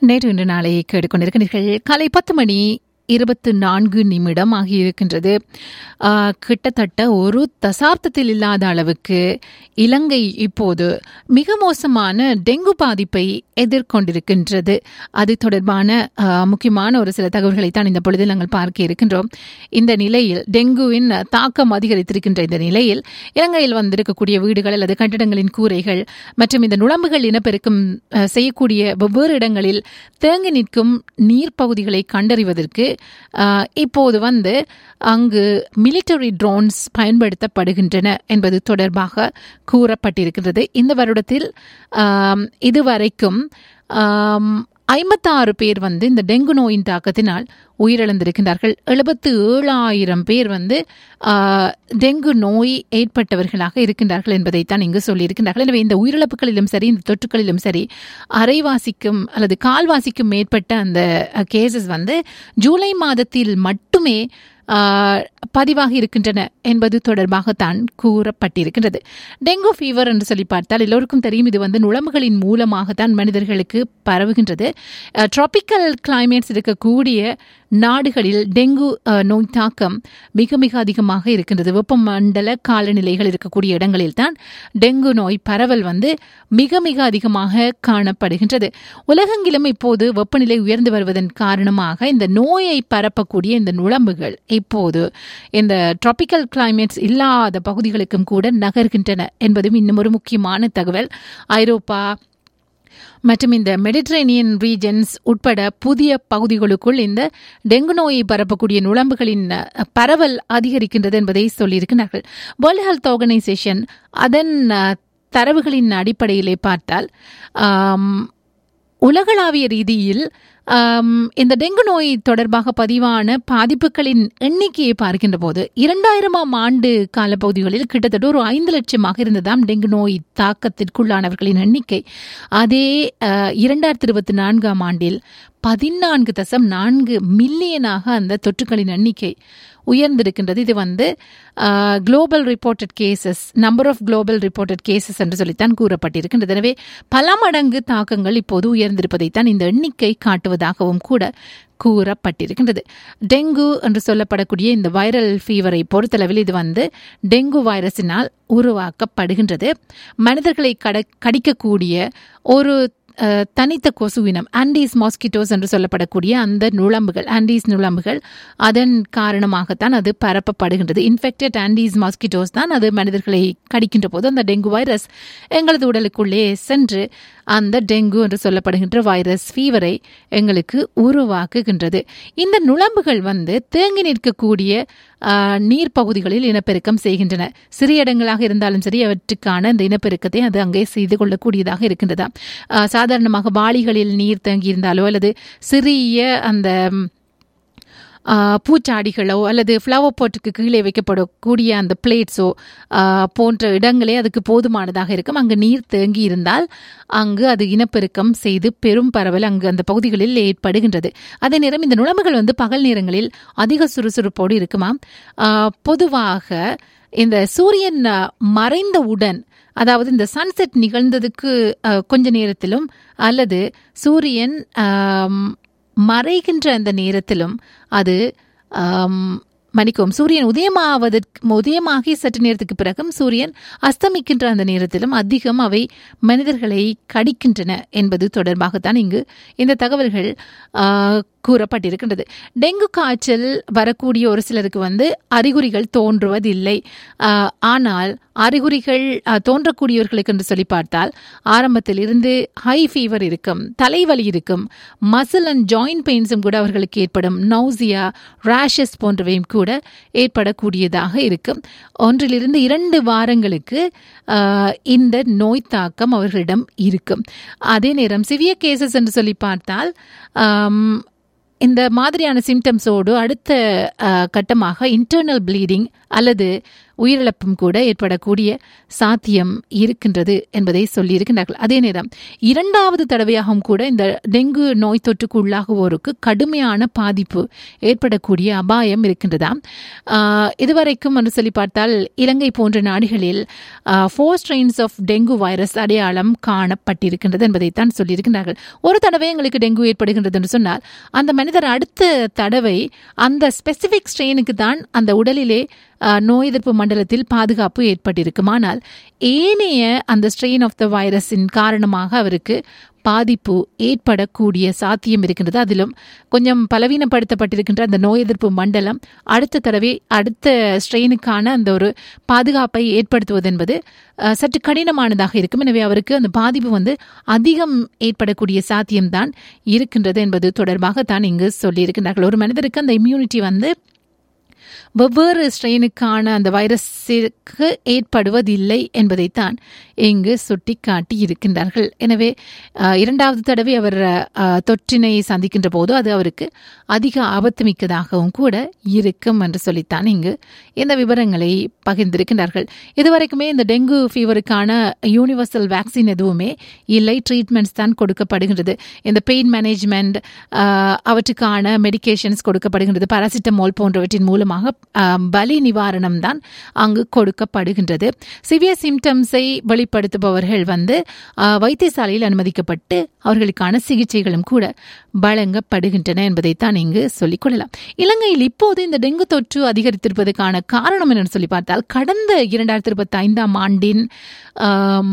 நேற்று இன்று நாளை கேட்டுக்கொண்டிருக்கிறீர்கள் காலை பத்து மணி இருபத்து நான்கு நிமிடம் ஆகியிருக்கின்றது ஆ, கிட்டத்தட்ட ஒரு தசாப்தத்தில் இல்லாத அளவுக்கு இலங்கை இப்போது மிக மோசமான டெங்கு பாதிப்பை எதிர்கொண்டிருக்கின்றது அது தொடர்பான ஆ, முக்கியமான ஒரு சில தகவல்களை தான் இந்த பொழுதில் நாங்கள் பார்க்க இருக்கின்றோம் இந்த நிலையில் டெங்குவின் தாக்கம் அதிகரித்திருக்கின்ற இந்த நிலையில் இலங்கையில் வந்திருக்கக்கூடிய வீடுகள் அல்லது கட்டிடங்களின் கூரைகள் மற்றும் இந்த நுழம்புகள் இனப்பெருக்கம் அஹ், செய்யக்கூடிய வெவ்வேறு இடங்களில் தேங்கி நிற்கும் நீர்ப்பகுதிகளை கண்டறிவதற்கு அஹ், இப்போது வந்து அங்கு மிலிட்டரி ட்ரோன்ஸ் பயன்படுத்தப்படுகின்றன என்பது தொடர்பாக கூறப்பட்டிருக்கின்றது இந்த வருடத்தில் ஆம், இதுவரைக்கும் ஆம், ஐம்பத்தாறு பேர் வந்து இந்த டெங்கு நோயின் தாக்கத்தினால் உயிரிழந்திருக்கின்றார்கள் எழுபத்து ஏழாயிரம் பேர் வந்து ஆ, டெங்கு நோய் ஏற்பட்டவர்களாக இருக்கின்றார்கள் என்பதைத்தான் இங்கு சொல்லியிருக்கின்றார்கள் எனவே இந்த உயிரிழப்புகளிலும் சரி இந்த தொற்றுகளிலும் சரி அரைவாசிக்கும் அல்லது கால்வாசிக்கும் மேற்பட்ட அந்த கேசஸ் வந்து ஜூலை மாதத்தில் மட்டுமே ஆ, பதிவாகி இருக்கின்றன என்பது தொடர்பாகத்தான் கூறப்பட்டிருக்கின்றது டெங்கு ஃபீவர் என்று சொல்லி பார்த்தால் எல்லோருக்கும் தெரியும் இது வந்து நுழம்புகளின் மூலமாகத்தான் மனிதர்களுக்கு பரவுகின்றது ட்ராபிக்கல் கிளைமேட்ஸ் இருக்கக்கூடிய நாடுகளில் டெங்கு அஹ், நோய் தாக்கம் மிக மிக அதிகமாக இருக்கின்றது வெப்பமண்டல காலநிலைகள் இருக்கக்கூடிய இடங்களில் தான் டெங்கு நோய் பரவல் வந்து மிக மிக அதிகமாக காணப்படுகின்றது உலகெங்கிலும் இப்போது வெப்பநிலை உயர்ந்து வருவதன் காரணமாக இந்த நோயை பரப்பக்கூடிய இந்த நுழம்புகள் இப்போது இந்த ட்ராபிக்கல் கிளைமேட்ஸ் இல்லாத பகுதிகளுக்கும் கூட நகர்கின்றன என்பதும் இன்னும் ஒரு முக்கியமான தகவல் ஐரோப்பா மற்றும் இந்த மெடிட்ரேனியன் ரீஜன்ஸ் உட்பட புதிய பகுதிகளுக்குள் இந்த டெங்கு நோயை பரப்பக்கூடிய நுழம்புகளின் அஹ், பரவல் அதிகரிக்கின்றது என்பதை சொல்லியிருக்கிறார்கள் வேர்ல்ட் ஹெல்த் ஆர்கனைசேஷன் அதன் அஹ், தரவுகளின் அடிப்படையிலே பார்த்தால் ஆம், உலகளாவிய ரீதியில் ஆம், இந்த டெங்கு நோய் தொடர்பாக பதிவான பாதிப்புகளின் எண்ணிக்கையை பார்க்கின்ற போது இரண்டாயிரமாம் ஆண்டு காலப்பகுதிகளில் கிட்டத்தட்ட ஒரு ஐந்து லட்சமாக இருந்ததாம் டெங்கு நோய் தாக்கத்திற்குள்ளானவர்களின் எண்ணிக்கை அதே அஹ், இரண்டாயிரத்தி இருபத்தி நான்காம் ஆண்டில் பதினான்கு தசம் நான்கு மில்லியனாக அந்த தொற்றுகளின் எண்ணிக்கை உயர்ந்திருக்கின்றது இது வந்து global reported cases number of global reported cases என்று சொல்லித்தான் கூறப்பட்டிருக்கின்றது எனவே பல மடங்கு தாக்கங்கள் இப்போது உயர்ந்திருப்பதைத்தான் இந்த எண்ணிக்கை காட்டுவதாகவும் கூட கூறப்பட்டிருக்கின்றது டெங்கு என்று சொல்லப்படக்கூடிய இந்த வைரல் ஃபீவரை பொறுத்தளவில் இது வந்து டெங்கு வைரஸினால் உருவாக்கப்படுகின்றது மனிதர்களை கட கடிக்கக்கூடிய ஒரு அஹ், தனித்த கொசு இனம் ஆண்டீஸ் மாஸ்கிட்டோஸ் என்று சொல்லப்படக்கூடிய அந்த நுழம்புகள் ஆண்டீஸ் நுழம்புகள் அதன் காரணமாகத்தான் அது பரப்பப்படுகின்றது இன்ஃபெக்டட் ஆண்டீஸ் மாஸ்கிட்டோஸ் தான் அது மனிதர்களை கடிக்கின்ற போது அந்த டெங்கு வைரஸ் எங்களது உடலுக்குள்ளே சென்று அந்த டெங்கு என்று சொல்லப்படுகின்ற வைரஸ் ஃபீவரை எங்களுக்கு உருவாக்குகின்றது இந்த நுழம்புகள் வந்து தேங்கி நிற்கக்கூடிய ஆஹ், நீர் பகுதிகளில் இனப்பெருக்கம் செய்கின்றன சிறிய இடங்களாக இருந்தாலும் சரி அவற்றுக்கான அந்த இனப்பெருக்கத்தை அது அங்கே செய்து கொள்ளக்கூடியதாக இருக்கின்றதா ஆஹ், சாதாரணமாக வாளிகளில் நீர் தேங்கி இருந்தாலோ அல்லது சிறிய அந்த ம், ஆ, பூச்சாடிகளோ அல்லது ஃப்ளவர் பாட்டுக்கு கீழே வைக்கப்படக்கூடிய அந்த பிளேட்ஸோ போன்ற இடங்களே அதுக்கு போதுமானதாக இருக்கும் அங்கு நீர் தேங்கி இருந்தால் அங்கு அது இனப்பெருக்கம் செய்து பெரும் பரவல் அங்கு அந்த பகுதிகளில் ஏற்படுகின்றது அதே நேரம் இந்த நுழம்புகள் வந்து பகல் நேரங்களில் அதிக சுறுசுறுப்போடு இருக்குமாம் ஆ, பொதுவாக இந்த சூரியன் ஆ, மறைந்தவுடன் அதாவது இந்த சன்செட் நிகழ்ந்ததுக்கு ஆ, கொஞ்ச நேரத்திலும் அல்லது சூரியன் ஆம், மறைகின்ற அந்த நேரத்திலும் அது ஆம், மன்னிக்கவும் சூரியன் உதயமாவதற்கு உதயமாகி சற்று நேரத்துக்கு பிறகும் சூரியன் அஸ்தமிக்கின்ற அந்த நேரத்திலும் அதிகம் அவை மனிதர்களை கடிக்கின்றன என்பது தொடர்பாகத்தான் இங்கு இந்த தகவல்கள் ஆ, கூறப்பட்டிருக்கின்றது டெங்கு காய்ச்சல் வரக்கூடிய ஒரு சிலருக்கு வந்து அறிகுறிகள் தோன்றுவதில்லை ஆ, ஆனால் அறிகுறிகள் ஆ, தோன்றக்கூடியவர்களுக்கு என்று சொல்லி பார்த்தால் ஆரம்பத்தில் இருந்து ஹை ஃபீவர் இருக்கும் தலைவலி இருக்கும் மசில் அண்ட் ஜாயிண்ட் பெயின்ஸும் கூட அவர்களுக்கு ஏற்படும் நௌசியா ரேஷஸ் போன்றவையும் கூட ஏற்படக்கூடியதாக இருக்கும் ஒன்றிலிருந்து இரண்டு வாரங்களுக்கு ஆ, இந்த நோய் தாக்கம் அவர்களிடம் இருக்கும் அதே நேரம் சிவிய கேசஸ் என்று சொல்லி பார்த்தால் ஆம், இந்த மாதிரியான சிம்டம்ஸோடு அடுத்த அஹ், கட்டமாக இன்டர்னல் ப்ளீடிங் அல்லது உயிரிழப்பும் கூட ஏற்படக்கூடிய சாத்தியம் இருக்கின்றது என்பதை சொல்லியிருக்கின்றார்கள் அதே நேரம் இரண்டாவது தடவையாகவும் கூட இந்த டெங்கு நோய் தொற்றுக்கு உள்ளாகுவோருக்கு கடுமையான பாதிப்பு ஏற்படக்கூடிய அபாயம் இருக்கின்றதாம் ஆஹ் இதுவரைக்கும் என்று சொல்லி பார்த்தால் இலங்கை போன்ற நாடுகளில் four strains of dengue virus அடையாளம் காணப்பட்டிருக்கின்றது என்பதைத்தான் சொல்லியிருக்கிறார்கள் ஒரு தடவை எங்களுக்கு டெங்கு ஏற்படுகின்றது என்று சொன்னால் அந்த மனிதர் அடுத்த தடவை அந்த ஸ்பெசிபிக் ஸ்ட்ரெயினுக்கு தான் அந்த உடலிலே ஆஹ், நோய் எதிர்ப்பு மண்டலத்தில் பாதுகாப்பு ஏற்பட்டிருக்கும் ஆனால் ஏனைய அந்த ஸ்ட்ரெயின் ஆஃப் த வைரஸின் காரணமாக அவருக்கு பாதிப்பு ஏற்படக்கூடிய சாத்தியம் இருக்கின்றது அதிலும் கொஞ்சம் பலவீனப்படுத்தப்பட்டிருக்கின்ற அந்த நோய் எதிர்ப்பு மண்டலம் அடுத்த தடவை அடுத்த ஸ்ட்ரெயினுக்கான அந்த ஒரு பாதுகாப்பை ஏற்படுத்துவது என்பது அஹ், சற்று கடினமானதாக இருக்கும் எனவே அவருக்கு அந்த பாதிப்பு வந்து அதிகம் ஏற்படக்கூடிய சாத்தியம்தான் இருக்கின்றது என்பது தொடர்பாக தான் இங்கு சொல்லியிருக்கின்றார்கள் ஒரு மனிதருக்கு அந்த இம்யூனிட்டி வந்து வெவ்வேறு ஸ்ட்ரெயினுக்கான அந்த வைரஸிற்கு ஏற்படுவதில்லை என்பதைத்தான் இங்கு சுட்டிக்காட்டி இருக்கின்றார்கள் எனவே அஹ், இரண்டாவது தடவை அவர் அஹ், தொற்றினை சந்திக்கின்ற போது அது அவருக்கு அதிக ஆபத்து மிக்கதாகவும் கூட இருக்கும் என்று சொல்லித்தான் இங்கு இந்த விவரங்களை பகிர்ந்திருக்கின்றார்கள் இதுவரைக்குமே இந்த டெங்கு ஃபீவருக்கான யூனிவர்சல் வேக்சின் எதுவுமே இல்லை ட்ரீட்மெண்ட்ஸ் தான் கொடுக்கப்படுகின்றது இந்த பெயின் மேனேஜ்மெண்ட் அவற்றுக்கான மெடிகேஷன்ஸ் கொடுக்கப்படுகின்றது பாராசிட்டமால் போன்றவற்றின் மூலமாக ஆஹ், வலி நிவாரணம் தான் அங்கு கொடுக்கப்படுகின்றது சிவியர் சிம்டம்ஸை வெளிப்படுத்துபவர்கள் வந்து ஆஹ், வைத்தியசாலையில் அனுமதிக்கப்பட்டு அவர்களுக்கான சிகிச்சைகளும் கூட வழங்கப்படுகின்றன என்பதைத்தான் இங்கு சொல்லிக் கொள்ளலாம் இலங்கையில் இப்போது இந்த டெங்கு தொற்று அதிகரித்திருப்பதற்கான காரணம் என்னன்னு சொல்லி பார்த்தால் கடந்த இரண்டாயிரத்தி இருபத்தி ஐந்தாம் ஆண்டின் ஆம்,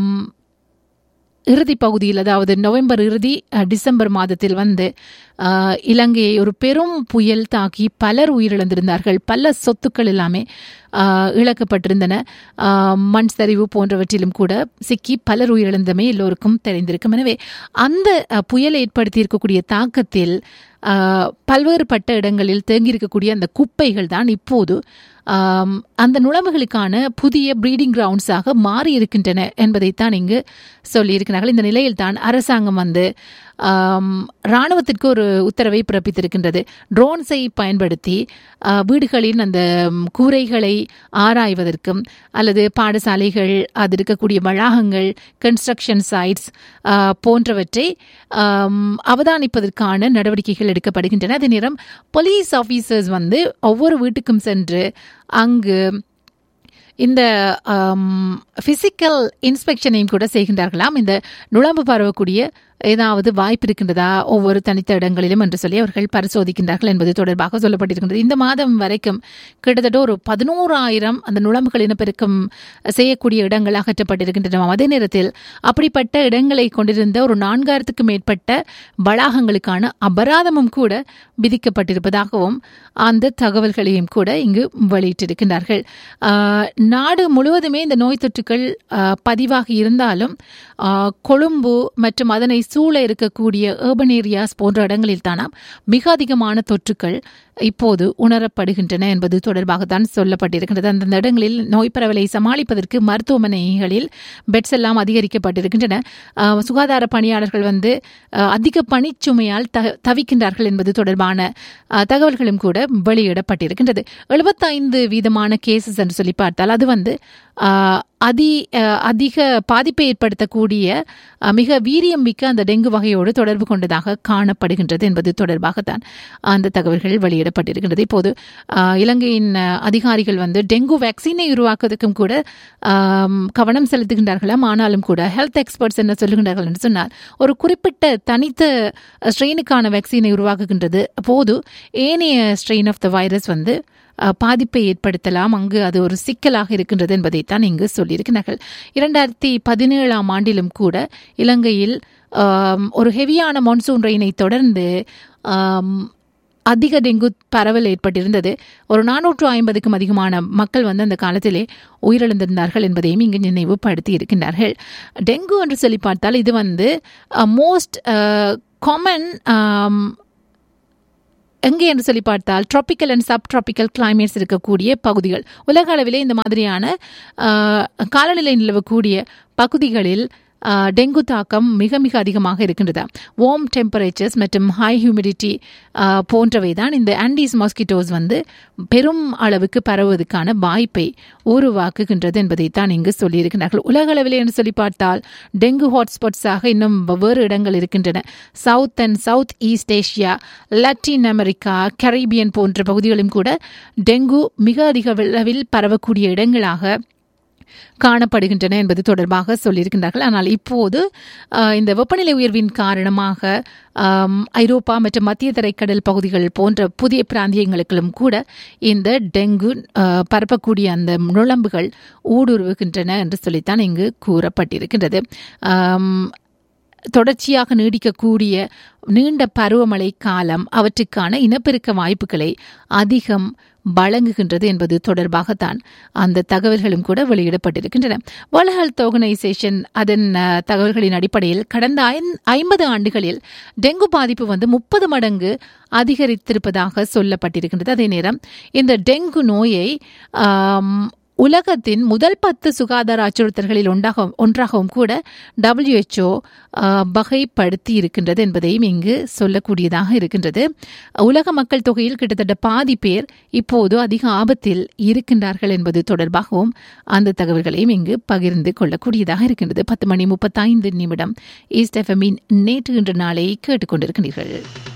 இறுதி பகுதியில் அதாவது நவம்பர் இறுதி அஹ், டிசம்பர் மாதத்தில் வந்து அஹ், இலங்கையை ஒரு பெரும் புயல் தாக்கி பலர் உயிரிழந்திருந்தார்கள் பல சொத்துக்கள் எல்லாமே அஹ், இழக்கப்பட்டிருந்தன அஹ், மண் சரிவு போன்றவற்றிலும் கூட சிக்கி பலர் உயிரிழந்தமே எல்லோருக்கும் தெரிந்திருக்கும் எனவே அந்த அஹ், புயல் ஏற்படுத்தி இருக்கக்கூடிய தாக்கத்தில் அஹ், பல்வேறுபட்ட இடங்களில் தேங்கியிருக்கக்கூடிய அந்த குப்பைகள் தான் இப்போது ஆம், அந்த நுழம்புகளுக்கான புதிய ப்ரீடிங் கிரவுண்ட்ஸாக மாறி இருக்கின்றன என்பதைத்தான் இங்கு சொல்லியிருக்கிறார்கள் இந்த நிலையில் தான் அரசாங்கம் வந்து ஆம், ராணுவத்திற்கு ஒரு உத்தரவை பிறப்பித்திருக்கின்றது ட்ரோன்ஸை பயன்படுத்தி ஆ, வீடுகளின் அந்த ம், கூரைகளை ஆராய்வதற்கும் அல்லது பாடசாலைகள் அது இருக்கக்கூடிய வளாகங்கள் கன்ஸ்ட்ரக்ஷன் சைட்ஸ் போன்றவற்றை ஆம், அவதானிப்பதற்கான நடவடிக்கைகள் எடுக்கப்படுகின்றன அதே நேரம் போலீஸ் ஆஃபீஸர்ஸ் வந்து ஒவ்வொரு வீட்டுக்கும் சென்று அங்கு இந்த ஃபிசிக்கல் இன்ஸ்பெக்ஷனையும் கூட செய்கின்றார்களாம் இந்த நுழம்பு பரவக்கூடிய ஏதாவது வாய்ப்பு இருக்கின்றதா ஒவ்வொரு தனித்த இடங்களிலும் என்று சொல்லி அவர்கள் பரிசோதிக்கின்றார்கள் என்பது தொடர்பாக சொல்லப்பட்டிருக்கின்றது இந்த மாதம் வரைக்கும் கிட்டத்தட்ட ஒரு பதினோராயிரம் அந்த நுழம்புகள் இனப்பெருக்கம் செய்யக்கூடிய இடங்கள் அகற்றப்பட்டிருக்கின்றன அதே நேரத்தில் அப்படிப்பட்ட இடங்களை கொண்டிருந்த ஒரு நான்காயிரத்துக்கும் மேற்பட்ட வளாகங்களுக்கான அபராதமும் கூட விதிக்கப்பட்டிருப்பதாகவும் அந்த தகவல்களையும் கூட இங்கு வெளியிட்டிருக்கின்றார்கள் ஆஹ், நாடு முழுவதுமே இந்த நோய் தொற்றுக்கள் ஆஹ், பதிவாகி இருந்தாலும் ஆஹ், கொழும்பு மற்றும் அதனை சூழ இருக்கக்கூடிய ஏர்பன் ஏரியாஸ் போன்ற இடங்களில் தானாம் மிக அதிகமான தொற்றுக்கள் இப்போது உணரப்படுகின்றன என்பது தொடர்பாகத்தான் சொல்லப்பட்டிருக்கின்றது அந்தந்த இடங்களில் நோய் பரவலை சமாளிப்பதற்கு மருத்துவமனைகளில் பெட்ஸ் எல்லாம் அதிகரிக்கப்பட்டிருக்கின்றன ஆஹ், சுகாதார பணியாளர்கள் வந்து ஆஹ், அதிக பணிச்சுமையால் த தவிக்கின்றார்கள் என்பது தொடர்பான ஆஹ், தகவல்களும் கூட வெளியிடப்பட்டிருக்கின்றது எழுபத்தைந்து வீதமான கேசஸ் என்று சொல்லி பார்த்தால் அது வந்து ஆஹ், அதி ஆஹ், அதிக பாதிப்பை ஏற்படுத்தக்கூடிய ஆஹ், மிக வீரியம் மிக்க அந்த டெங்கு வகையோடு தொடர்பு கொண்டதாக காணப்படுகின்றது என்பது தொடர்பாகத்தான் அந்த தகவல்கள் வெளியிடப்பட்டிருக்கின்றது இப்போது ஆஹ், இலங்கையின் ஆஹ், அதிகாரிகள் வந்து டெங்கு வேக்சினை உருவாக்குவதற்கும் கூட ஆம், கவனம் செலுத்துகின்றார்களாம் ஆனாலும் கூட ஹெல்த் எக்ஸ்பர்ட்ஸ் என்ன சொல்லுகின்றார்கள் என்று சொன்னால் ஒரு குறிப்பிட்ட தனித்த ஸ்ட்ரெயினுக்கான வேக்சினை உருவாக்குகின்றது போது ஏனைய ஸ்ட்ரெயின் ஆஃப் த வைரஸ் வந்து அஹ், பாதிப்பை ஏற்படுத்தலாம் அங்கு அது ஒரு சிக்கலாக இருக்கின்றது என்பதைத்தான் இங்கு சொல்லியிருக்கிறார்கள் இரண்டாயிரத்தி பதினேழாம் ஆண்டிலும் கூட இலங்கையில் ஆம், ஒரு ஹெவியான மான்சூன் ரெயினை தொடர்ந்து ஆம், அதிக டெங்கு பரவல் ஏற்பட்டிருந்தது ஒரு நானூற்று ஐம்பதுக்கும் அதிகமான மக்கள் வந்து அந்த காலத்திலே உயிரிழந்திருந்தார்கள் என்பதையும் இங்கு நினைவுபடுத்தி இருக்கின்றார்கள் டெங்கு என்று சொல்லி பார்த்தால் இது வந்து மோஸ்ட் காமன் எங்கே என்று சொல்லி பார்த்தால் tropical and subtropical climates இருக்கக்கூடிய பகுதிகள் உலக அளவிலே இந்த மாதிரியான ஆஹ், காலநிலை நிலவக்கூடிய பகுதிகளில் ஆஹ், டெங்கு தாக்கம் மிக மிக அதிகமாக இருக்கின்றது வார்ம் டெம்பரேச்சர்ஸ் மற்றும் ஹை ஹியூமிடிட்டி போன்றவை தான் இந்த ஆன்டிஸ் மாஸ்கிட்டோஸ் வந்து பெரும் அளவுக்கு பரவுவதற்கான வாய்ப்பை உருவாக்குகின்றது என்பதைத்தான் இங்கு சொல்லியிருக்கிறார்கள் உலக அளவில் என்று சொல்லி பார்த்தால் டெங்கு ஹாட்ஸ்பாட்ஸாக இன்னும் வெவ்வேறு இடங்கள் இருக்கின்றன south and south east Asia Latin America Caribbean போன்ற பகுதிகளும் கூட டெங்கு மிக அதிக அளவில் பரவக்கூடிய இடங்களாக காணப்படுகின்றன என்பது தொடர்பாக சொல்லியிருக்கின்றார்கள் ஆனால் இப்போது அஹ், இந்த வெப்பநிலை உயர்வின் காரணமாக ஆம், ஐரோப்பா மற்றும் மத்திய தரைக்கடல் பகுதிகள் போன்ற புதிய பிராந்தியங்களுக்கும் கூட இந்த டெங்கு அஹ், பரப்பக்கூடிய அந்த நுழம்புகள் ஊடுருவுகின்றன என்று சொல்லித்தான் இங்கு கூறப்பட்டிருக்கின்றது ஆம், தொடர்ச்சியாக நீடிக்கக்கூடிய நீண்ட பருவமழை காலம் அவற்றுக்கான இனப்பெருக்க வாய்ப்புகளை அதிகம் வழங்குகின்றது என்பது தொடர்பாகத்தான் அந்த தகவல்களும் கூட வெளியிடப்பட்டிருக்கின்றன வேர்ல்ட் ஹெல்த் ஆர்கனைசேஷன் அதன் அஹ், தகவல்களின் அடிப்படையில் கடந்த ஐந்- ஐம்பது ஆண்டுகளில் டெங்கு பாதிப்பு வந்து முப்பது மடங்கு அதிகரித்திருப்பதாக சொல்லப்பட்டிருக்கின்றது அதே நேரம் இந்த டெங்கு நோயை ஆம், உலகத்தின் முதல் பத்து சுகாதார அச்சுறுத்தல்களில் ஒன்றாக ஒன்றாகவும் கூட WHO ஆஹ், வகைப்படுத்தி இருக்கின்றது என்பதையும் இங்கு சொல்லக்கூடியதாக இருக்கின்றது உலக மக்கள் தொகையில் கிட்டத்தட்ட பாதி பேர் இப்போது அதிக ஆபத்தில் இருக்கின்றார்கள் என்பது தொடர்பாகவும் அந்த தகவல்களையும் இங்கு பகிர்ந்து கொள்ளக்கூடியதாக இருக்கின்றது பத்து மணி முப்பத்தைந்து நிமிடம் ஈஸ்ட் எஃப்எம்மின் நேற்று இன்று நாளை கேட்டுக்கொண்டிருக்கிறீர்கள்